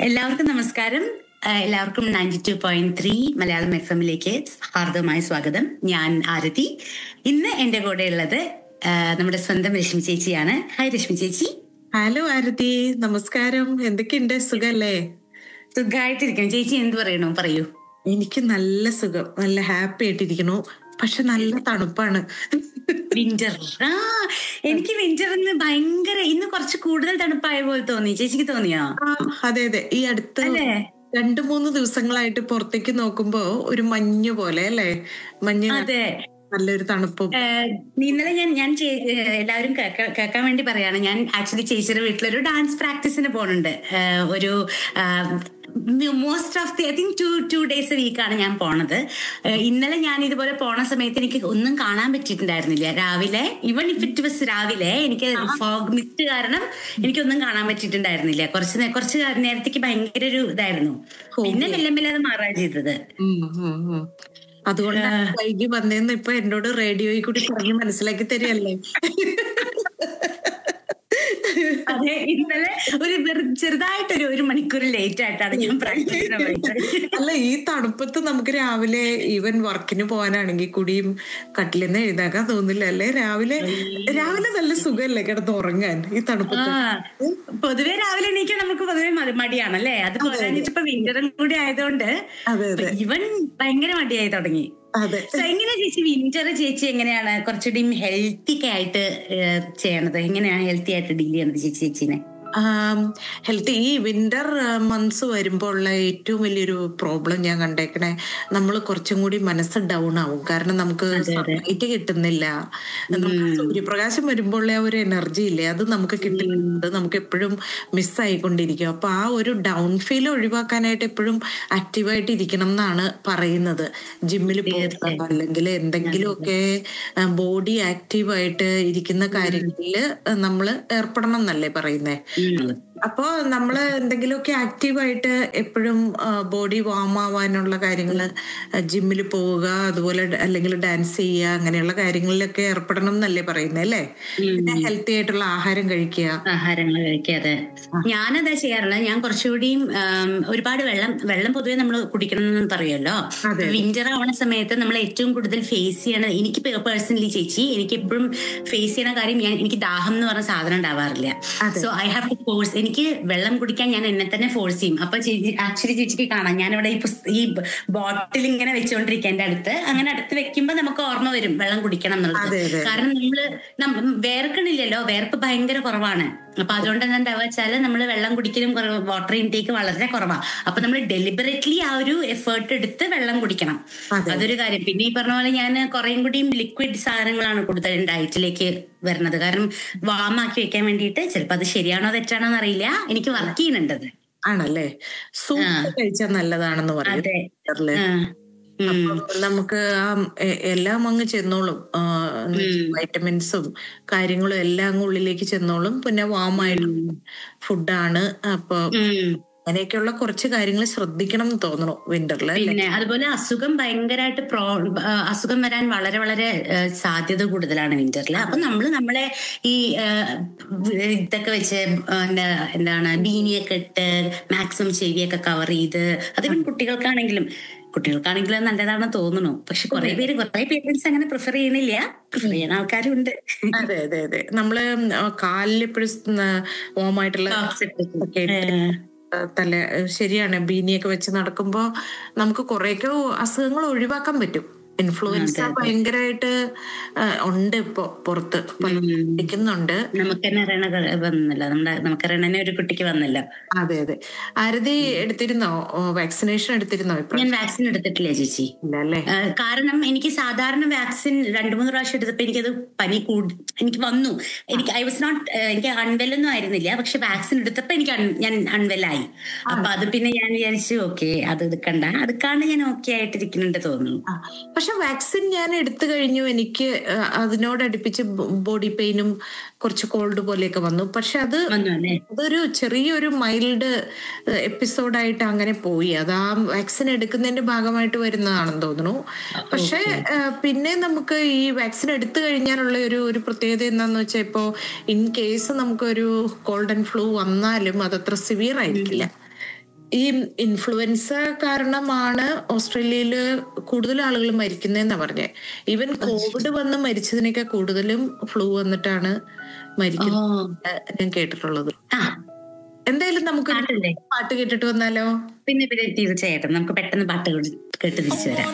എല്ലാവർക്കും നമസ്കാരം ആ, എല്ലാവർക്കും ninety two point three Malayalam F എമ്മിലേക്ക് ഹാർദവമായ സ്വാഗതം ഞാൻ ആരതി ഇന്ന് എന്റെ കൂടെ ഉള്ളത് ആ, നമ്മുടെ സ്വന്തം രശ്മി ചേച്ചിയാണ് ഹായ് രശ്മി ചേച്ചി ഹലോ ആരതി നമസ്കാരം എന്തൊക്കെയുണ്ട് സുഖല്ലേ സുഖമായിട്ടിരിക്കണം ചേച്ചി എന്ത് പറയണു പറയൂ എനിക്ക് നല്ല സുഖം നല്ല ഹാപ്പി ആയിട്ടിരിക്കണു പക്ഷെ നല്ല തണുപ്പാണ് വിന്റർ ആ എനിക്ക് വിന്ററിന് ഭയങ്കര ഇന്ന് കുറച്ച് കൂടുതൽ തണുപ്പായ പോലെ തോന്നി ചേച്ചിക്ക് തോന്നിയോ ആ, അതെ അതെ ഈ അടുത്ത അല്ലേ രണ്ടു മൂന്ന് ദിവസങ്ങളായിട്ട് പുറത്തേക്ക് നോക്കുമ്പോ ഒരു മഞ്ഞ് പോലെ അല്ലേ മഞ്ഞ് അതെ നല്ലൊരു തണുപ്പും ഏഹ് ഇന്നലെ ഞാൻ ഞാൻ ചേ- ഏഹ് എല്ലാവരും കേക്ക- കേൾക്കാൻ വേണ്ടി പറയാണ് ഞാൻ ആക്ച്വലി ചേച്ചിയുടെ വീട്ടിലൊരു ഡാൻസ് പ്രാക്ടീസിന് പോകുന്നുണ്ട് ഏഹ് ഒരു most of the I think two two days വീക്കാണ് ഞാൻ പോണത് ഏഹ് ഇന്നലെ ഞാൻ ഇതുപോലെ പോണ സമയത്ത് എനിക്ക് ഒന്നും കാണാൻ പറ്റിയിട്ടുണ്ടായിരുന്നില്ല രാവിലെ ഇവൺ ഇഫ് ഇറ്റ് വാസ് രാവിലെ എനിക്ക് ഫോഗ് മിസ്റ്റ് കാരണം എനിക്കൊന്നും കാണാൻ പറ്റിയിട്ടുണ്ടായിരുന്നില്ല കുറച്ച് നേ- കുറച്ച് നേരത്തേക്ക് ഭയങ്കര ഒരു ഇതായിരുന്നു പിന്നെ മെല്ലെ മെല്ലെ അത് മാറാ ചെയ്തത് ഉം, ഉം, ഉം. അതുകൊണ്ടാണ് വൈകി വന്നേന്ന് ഇപ്പൊ എന്നോട് റേഡിയോയിൽ കൂടി പറഞ്ഞ് മനസ്സിലാക്കി തരികയല്ലേ അതെ ഇന്നലെ ഒരു വെറു- ചെറുതായിട്ടൊരു ഒരു മണിക്കൂർ ലേറ്റ് ആയിട്ടാണ് ഞാൻ പ്രാക്ടീസിന് പോയത് അല്ല ഈ തണുപ്പത്ത് നമുക്ക് രാവിലെ ഈവൻ വർക്കിന് പോകാനാണെങ്കിൽ കൂടിയും കട്ടിലിന്ന് എഴുതാക്കാൻ തോന്നില്ല അല്ലേ രാവിലെ രാവിലെ നല്ല സുഖമല്ലേ കിടന്ന് ഉറങ്ങാൻ ഈ ആ തണുപ്പത്ത് പൊതുവെ രാവിലെ എണീക്കാൻ നമുക്ക് പൊതുവെ മടി- മടിയാണല്ലേ അത് പോരാഞ്ഞിട്ട് ഇപ്പൊ വിന്ററും കൂടി ആയതുകൊണ്ട് അതെ അതെ ഇവൻ ഭയങ്കര മടിയായി തുടങ്ങി അതെ സോ എങ്ങനെ ചേച്ചി വിന്റർ ചേച്ചി എങ്ങനെയാണ് കുറച്ചുകൂടി ഹെൽത്തി ആയിട്ട് ഏഹ്, ചെയ്യണത് എങ്ങനെയാണ് ഹെൽത്തി ആയിട്ട് ഡീൽ ചെയ്യണത് ചേച്ചി ചേച്ചിനെ ഹെൽത്ത് ഈ വിന്റർ മന്ത്സ് വരുമ്പോൾ ഉള്ള ഏറ്റവും വലിയൊരു പ്രോബ്ലം ഞാൻ കണ്ടേക്കണേ നമ്മൾ കുറച്ചും കൂടി മനസ്സ് ഡൗൺ ആവും കാരണം നമുക്ക് സൺലൈറ്റ് കിട്ടുന്നില്ല നമുക്ക് സൂര്യപ്രകാശം വരുമ്പോൾ ആ ഒരു എനർജി ഇല്ലേ അത് നമുക്ക് കിട്ടുന്നത് നമുക്ക് എപ്പോഴും മിസ്സായിക്കൊണ്ടിരിക്കും അപ്പൊ ആ ഒരു ഡൗൺ ഫീൽ ഒഴിവാക്കാനായിട്ട് എപ്പോഴും ആക്റ്റീവായിട്ട് ഇരിക്കണം എന്നാണ് പറയുന്നത് ജിമ്മിൽ പോകുക അല്ലെങ്കിൽ എന്തെങ്കിലുമൊക്കെ ബോഡി ആക്റ്റീവായിട്ട് ഇരിക്കുന്ന കാര്യങ്ങളിൽ നമ്മൾ ഏർപ്പെടണം എന്നല്ലേ പറയുന്നേ അപ്പോ നമ്മള് എന്തെങ്കിലുമൊക്കെ ആക്റ്റീവായിട്ട് എപ്പോഴും ബോഡി വാം ആവാനുള്ള കാര്യങ്ങൾ ജിമ്മിൽ പോവുക അതുപോലെ ഡ- അല്ലെങ്കിൽ ഡാൻസ് ചെയ്യുക അങ്ങനെയുള്ള കാര്യങ്ങളിലൊക്കെ ഏർപ്പെടണം എന്നല്ലേ പറയുന്നത് അല്ലേ പിന്നെ ഹെൽത്തി ആയിട്ടുള്ള ആഹാരം കഴിക്കുക ആഹാരങ്ങൾ കഴിക്കാതെ ഞാനതാ ചെയ്യാറുള്ളത് ഞാൻ കുറച്ചുകൂടിയും ആം, ഒരുപാട് വെള്ളം വെള്ളം പൊതുവെ നമ്മൾ കുടിക്കണം എന്ന് പറയുമല്ലോ അതെ. വിന്റർ ആവണ സമയത്ത് നമ്മൾ ഏറ്റവും കൂടുതൽ ഫേസ് ചെയ്യണ എനിക്ക് പേഴ്സണലി ചേച്ചി എനിക്ക് എപ്പോഴും ഫേസ് ചെയ്യണ കാര്യം ഞാൻ എനിക്ക് ദാഹം എന്ന് പറഞ്ഞ സാധനം ഉണ്ടാവാറില്ല so I have to force എനിക്ക് വെള്ളം കുടിക്കാൻ ഞാൻ എന്നെ തന്നെ ഫോഴ്സ് ചെയ്യും അപ്പൊ ചേച്ചി ആക്ച്വലി ചേച്ചിക്ക് കാണാം ഞാനിവിടെ ഈ പുസ്ത- ഈ ബോട്ടിൽ ഇങ്ങനെ വെച്ചുകൊണ്ടിരിക്കുക എന്റെ അടുത്ത് അങ്ങനെ അടുത്ത് വെക്കുമ്പോ നമുക്ക് ഓർമ്മ വരും വെള്ളം കുടിക്കണം എന്നുള്ളത് അതെ, അതെ. കാരണം നമ്മള് നം- വേർക്കണില്ലല്ലോ വേർപ്പ് ഭയങ്കര കുറവാണ് അപ്പൊ അതുകൊണ്ട് എന്താ ഉണ്ടാവുക വെച്ചാല് നമ്മൾ വെള്ളം കുടിക്കലും വാട്ടർ ഇൻടേക്ക് വളരെ കുറവാണ് അപ്പൊ നമ്മൾ ഡെലിബറേറ്റ്ലി ആ ഒരു എഫേർട്ട് എടുത്ത് വെള്ളം കുടിക്കണം അതെ. അതൊരു കാര്യം പിന്നെ ഈ പറഞ്ഞ പോലെ ഞാൻ കുറേം കൂടിയും ലിക്വിഡ് സാധനങ്ങളാണ് കൂടുതൽ ഡയറ്റിലേക്ക് വരുന്നത് കാരണം വാമാക്കി വെക്കാൻ വേണ്ടിയിട്ട് ചിലപ്പോൾ അത് ശരിയാണോ തെറ്റാണോ എന്നറിയില്ല എനിക്ക് വർക്ക് ചെയ്യുന്നുണ്ട് അത് ആണല്ലേ സൂപ്പ് കഴിച്ചാൽ നല്ലതാണെന്ന് പറയും അതെ വിന്ററില്. ആ. ഉം. അപ്പം നമുക്ക് ആ എ- എല്ലാം അങ്ങ് ചെന്നോളും ആ, വൈറ്റമിൻസും കാര്യങ്ങളും എല്ലാം അങ്ങ് ഉള്ളിലേക്ക് ചെന്നോളും പിന്നെ വാമായിട്ടുള്ള ഫുഡാണ് അപ്പൊ ഉം. അങ്ങനെയൊക്കെയുള്ള കുറച്ച് കാര്യങ്ങൾ ശ്രദ്ധിക്കണം എന്ന് തോന്നുന്നു വിന്ററിൽ പിന്നെ അതുപോലെ അസുഖം ഭയങ്കരമായിട്ട് പ്രോ ആ, അസുഖം വരാൻ വളരെ വളരെ ആ, സാധ്യത കൂടുതലാണ് വിന്ററിൽ അപ്പൊ നമ്മൾ നമ്മളെ ഈ ആ, ഇതൊക്കെ വെച്ച് ആ, എന്താ എന്താണ് ബീനിയൊക്കെ ഇട്ട് മാക്സിമം ചെവിയൊക്കെ കവർ ചെയ്ത് അത് പിന്നെ കുട്ടികൾക്കാണെങ്കിലും കുട്ടികൾക്കാണെങ്കിലും അത് നല്ലതാണെന്ന് തോന്നുന്നു പക്ഷെ കുറെ പേര് കുറെ പേരൻസ് അങ്ങനെ പ്രിഫർ ചെയ്യണില്ല പ്രിഫർ ചെയ്യുന്ന ആൾക്കാരും ഉണ്ട് അതെ അതെ അതെ നമ്മള് കാലിൽ എപ്പോഴും ഓമായിട്ടുള്ള ഒക്കെ ഇട്ട് തല ശരിയാണ് ബീനിയൊക്കെ വെച്ച് നടക്കുമ്പോ നമുക്ക് കുറെയൊക്കെ അസുഖങ്ങൾ ഒഴിവാക്കാൻ പറ്റും ഇൻഫ്ലുവൻസ ഭയങ്കരമായിട്ട് ആ, ഉണ്ട് ഇപ്പൊ പുറത്ത് പഠിക്കുന്നുണ്ട് നമുക്ക് തന്നെ അറിയണ വന്നില്ല നമ്മുടെ നമുക്കറിയണ ഒരു കുട്ടിക്ക് വന്നില്ല അതെ അതെ ആരതി എടുത്തിരുന്നോ വാക്സിനേഷൻ എടുത്തിരുന്നോ ഇപ്പൊ ഞാൻ വാക്സിൻ എടുത്തിട്ടില്ല ചേച്ചി ഇല്ല അല്ലേ ആ, കാരണം എനിക്ക് സാധാരണ വാക്സിൻ രണ്ടു മൂന്ന് പ്രാവശ്യം എടുത്തപ്പോ എനിക്കത് പനി കൂടി എനിക്ക് വന്നു എനിക്ക് ഐ വാസ് നോട്ട് എനിക്ക് അൺവെൽ ഒന്നും ആയിരുന്നില്ല പക്ഷെ വാക്സിൻ എടുത്തപ്പോ എനിക്ക് un- ഞാൻ അൺവെല്ലായി അപ്പൊ അത് പിന്നെ ഞാൻ വിചാരിച്ചു ഓക്കെ അത് എടുക്കണ്ട എടുക്കാണ്ട് ഞാൻ ഓക്കെ ആയിട്ടിരിക്കുന്നുണ്ട് തോന്നുന്നു ആ, പക്ഷെ വാക്സിൻ ഞാൻ എടുത്തു കഴിഞ്ഞു എനിക്ക് ആ, അതിനോടടുപ്പിച്ച് ബോഡി പെയിനും കുറച്ച് കോൾഡ് പോലെയൊക്കെ വന്നു പക്ഷെ അത് വന്നു അല്ലേ അതൊരു ചെറിയൊരു മൈൽഡ് എപ്പിസോഡായിട്ട് അങ്ങനെ പോയി അത് ആ വാക്സിൻ എടുക്കുന്നതിന്റെ ഭാഗമായിട്ട് വരുന്നതാണെന്ന് തോന്നുന്നു പക്ഷെ ആ, പിന്നെ നമുക്ക് ഈ വാക്സിൻ എടുത്തു കഴിഞ്ഞാലുള്ള ഒരു ഒരു പ്രത്യേകത എന്താന്ന് വെച്ചാൽ ഇപ്പോ ഇൻ കേസ് നമുക്കൊരു കോൾഡ് ആൻഡ് ഫ്ലൂ വന്നാലും അതത്ര സിവിയർ ആയിരിക്കില്ല ഈ ഇൻഫ്ലുവൻസ കാരണമാണ് ഓസ്ട്രേലിയയില് കൂടുതൽ ആളുകൾ മരിക്കുന്നതെന്നാ പറഞ്ഞേ ഈവൻ കോവിഡ് വന്ന് മരിച്ചതിനേക്കാൾ കൂടുതലും ഫ്ലൂ വന്നിട്ടാണ് മരിക്കുന്നത് ഞാൻ കേട്ടിട്ടുള്ളത് ആ എന്തായാലും നമുക്ക് പാട്ടല്ലേ പാട്ട് കേട്ടിട്ട് വന്നാലോ പിന്നെ പിന്നെ തീർച്ചയായിട്ടും നമുക്ക് പെട്ടെന്ന് പാട്ട് കേട്ട് തിരിച്ചു വരാം